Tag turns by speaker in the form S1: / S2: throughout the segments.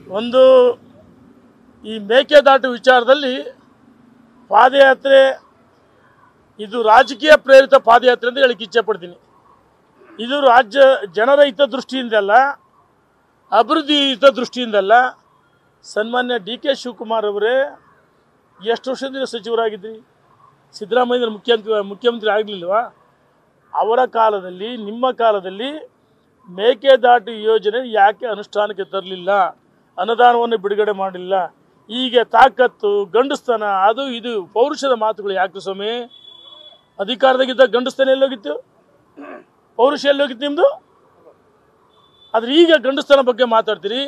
S1: ಒಂದು ಈ ಮೇಕೆದಾಟು ವಿಚಾರದಲ್ಲಿ ಪಾದಯಾತ್ರೆ ಇದು ರಾಜಕೀಯ ಪ್ರೇರಿತ ಪಾದಯಾತ್ರೆ ಅಂತ ಹೇಳಕ್ಕೆ ಇಚ್ಛೆಪಡ್ತೀನಿ ಇದು ರಾಜ್ಯ ಜನರ ಹಿತದೃಷ್ಟಿಯಿಂದಲ್ಲ ಅಭಿವೃದ್ಧಿ ಹಿತದೃಷ್ಟಿಯಿಂದಲ್ಲ ಸನ್ಮಾನ್ಯ ಡಿ ಕೆ ಶಿವಕುಮಾರ್ ಅವರೇ ಎಷ್ಟು ವರ್ಷದಿಂದ ಸಚಿವರಾಗಿದ್ರಿ ಸಿದ್ದರಾಮಯ್ಯ ಮುಖ್ಯಮಂತ್ರಿ ಮುಖ್ಯಮಂತ್ರಿ ಆಗಲಿಲ್ವಾ ಅವರ ಕಾಲದಲ್ಲಿ ನಿಮ್ಮ ಕಾಲದಲ್ಲಿ ಮೇಕೆದಾಟು ಯೋಜನೆ ಯಾಕೆ ಅನುಷ್ಠಾನಕ್ಕೆ ತರಲಿಲ್ಲ ಅನುದಾನವನ್ನು ಬಿಡುಗಡೆ ಮಾಡಲಿಲ್ಲ ಹೀಗೆ ತಾಕತ್ತು ಗಂಡಸ್ತನ ಅದು ಇದು ಪೌರುಷದ ಮಾತುಗಳು ಯಾಕೆ ಸ್ವಾಮಿ ಅಧಿಕಾರದಾಗಿದ್ದ ಗಂಡಸ್ತನ ಎಲ್ಲೋಗಿತ್ತು ಪೌರುಷ ಎಲ್ಲೋಗಿತ್ತು ನಿಮ್ಮದು ಆದ್ರೆ ಈಗ ಗಂಡಸ್ತನ ಬಗ್ಗೆ ಮಾತಾಡ್ತೀರಿ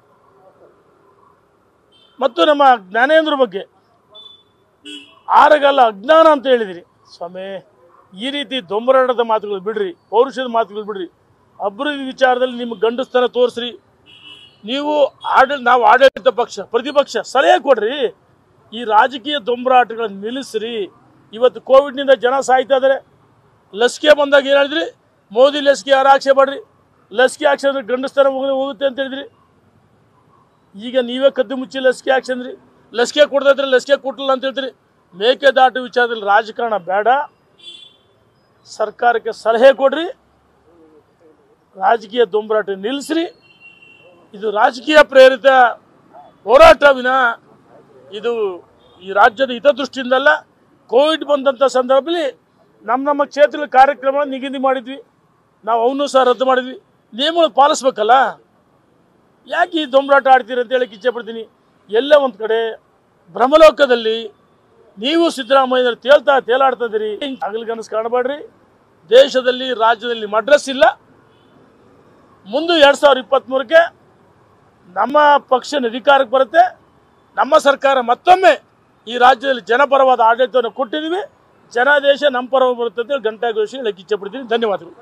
S1: ಮತ್ತು ನಮ್ಮ ಜ್ಞಾನೇಂದ್ರ ಬಗ್ಗೆ ಆರಗಲ್ಲ ಅಜ್ಞಾನ ಅಂತ ಹೇಳಿದಿರಿ ಸ್ವಾಮಿ ಈ ರೀತಿ ದೊಂಬರಾಟದ ಮಾತುಗಳು ಬಿಡ್ರಿ ಪೌರುಷದ ಮಾತುಗಳು ಬಿಡ್ರಿ ಅಭಿವೃದ್ಧಿ ವಿಚಾರದಲ್ಲಿ ನಿಮ್ಮ ಗಂಡಸ್ತನ ತೋರಿಸ್ರಿ ನೀವು ಆಡಳ ನಾವು ಆಡಳಿತ ಪಕ್ಷ ಪ್ರತಿಪಕ್ಷ ಸಲಹೆ ಕೊಡ್ರಿ ಈ ರಾಜಕೀಯ ದೊಂಬರಾಟಗಳನ್ನು ನಿಲ್ಲಿಸ್ರಿ ಇವತ್ತು ಕೋವಿಡ್ನಿಂದ ಜನ ಸಾಯ್ತಾ ಇದ್ದಾರೆ ಲಸಿಕೆ ಬಂದಾಗ ಏನು ಹೇಳಿದ್ರಿ ಮೋದಿ ಲಸಿಕೆ ಯಾರು ಆಕ್ಷೇಪ ಮಾಡ್ರಿ ಲಸಿಕೆ ಹಾಕ್ಸಿದ್ರೆ ಗಂಡಸ್ತನ ಹೋಗ- ಹೋಗುತ್ತೆ ಅಂತ ಹೇಳಿದ್ರಿ ಈಗ ನೀವೇ ಕದ್ದು ಮುಚ್ಚಿ ಲಸಿಕೆ ಹಾಕ್ಸಂದ್ರಿ ಲಸಿಕೆ ಕೊಡ್ತಾ ಇದ್ರೆ ಲಸಿಕೆ ಕೊಟ್ಟಿಲ್ಲ ಅಂತ ಹೇಳ್ತೀರಿ ಮೇಕೆದಾಟು ವಿಚಾರದಲ್ಲಿ ರಾಜಕಾರಣ ಬೇಡ ಸರ್ಕಾರಕ್ಕೆ ಸಲಹೆ ಕೊಡ್ರಿ ರಾಜಕೀಯ ದೊಂಬರಾಟ ನಿಲ್ಲಿಸ್ರಿ ಇದು ರಾಜಕೀಯ ಪ್ರೇರಿತ ಹೋರಾಟ ವಿನ ಇದು ಈ ರಾಜ್ಯದ ಹಿತದೃಷ್ಟಿಯಿಂದಲ್ಲ ಕೋವಿಡ್ ಬಂದಂಥ ಸಂದರ್ಭದಲ್ಲಿ ನಮ್ಮ ನಮ್ಮ ಕ್ಷೇತ್ರದ ಕಾರ್ಯಕ್ರಮ ನಿಗದಿ ಮಾಡಿದ್ವಿ ನಾವು ಅವನು ಸಹ ರದ್ದು ಮಾಡಿದ್ವಿ ನಿಯಮಗಳು ಪಾಲಿಸ್ಬೇಕಲ್ಲ ಯಾಕೆ ಈ ದೊಂಬರಾಟ ಆಡ್ತೀರಿ ಅಂತ ಹೇಳಕ್ಕೆ ಇಚ್ಛೆಪಡ್ತೀನಿ ಎಲ್ಲ ಒಂದು ಕಡೆ ಭ್ರಮಲೋಕದಲ್ಲಿ ನೀವು ಸಿದ್ದರಾಮಯ್ಯ ತೇಲ್ತಾ ತೇಲಾಡ್ತಾ ಇದ್ದೀರಿ ಹಗಲ್ಗನಸು ಕಾಣಬೇಡ್ರಿ ದೇಶದಲ್ಲಿ ರಾಜ್ಯದಲ್ಲಿ ನಿಮ್ಮ ಅಡ್ರೆಸ್ ಇಲ್ಲ ಮುಂದೆ ಎರಡು ಸಾವಿರದ ಇಪ್ಪತ್ತ್ಮೂರಕ್ಕೆ ನಮ್ಮ ಪಕ್ಷ ಅಧಿಕಾರಕ್ಕೆ ಬರುತ್ತೆ ನಮ್ಮ ಸರ್ಕಾರ ಮತ್ತೊಮ್ಮೆ ಈ ರಾಜ್ಯದಲ್ಲಿ ಜನಪರವಾದ ಆಡಳಿತವನ್ನು ಕೊಟ್ಟಿದ್ದೀವಿ ಜನಾದೇಶ ನಮ್ಮ ಪರವಾಗಿ ಬರುತ್ತೆ ಅಂತ ಹೇಳಿ ಗಂಟಾ ಘೋಷಣೆ ಹೇಳಕ್ಕೆ ಇಚ್ಛೆಪಡ್ತೀನಿ ಧನ್ಯವಾದಗಳು